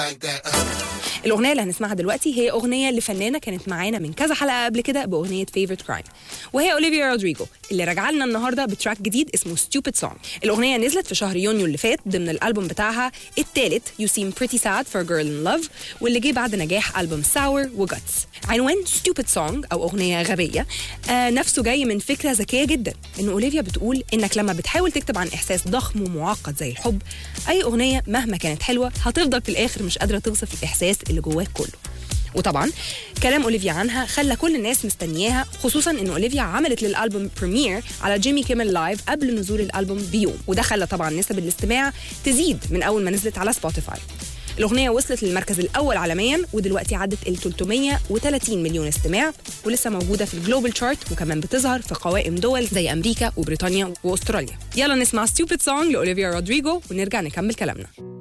like that. Uh. الاغنيه اللي هنسمعها دلوقتي هي اغنيه لفنانه كانت معانا من كذا حلقه قبل كده باغنيه فيفورت كرايم وهي اوليفيا رودريجو اللي راجعه لنا النهارده بتراك جديد اسمه ستوبid سونج الاغنيه نزلت في شهر يونيو اللي فات ضمن الالبوم بتاعها الثالث يو سيم بريتي ساد فور جيرل ان لاف واللي جه بعد نجاح البوم ساور وجاتس عنوان ستوبid سونج او اغنيه غبيه آه نفسه جاي من فكره ذكيه جدا ان اوليفيا بتقول انك لما بتحاول تكتب عن احساس ضخم ومعقد زي الحب اي اغنيه مهما كانت حلوه هتفضل في الاخر مش قادره توصف الاحساس اللي جواك كله وطبعا كلام اوليفيا عنها خلى كل الناس مستنياها خصوصا ان اوليفيا عملت للالبوم بريمير على جيمي كيمل لايف قبل نزول الالبوم بيوم وده خلى طبعا نسب الاستماع تزيد من اول ما نزلت على سبوتيفاي الأغنية وصلت للمركز الأول عالميا ودلوقتي عدت ال 330 مليون استماع ولسه موجودة في الجلوبال شارت وكمان بتظهر في قوائم دول زي أمريكا وبريطانيا وأستراليا يلا نسمع ستوبid سونج لأوليفيا رودريجو ونرجع نكمل كلامنا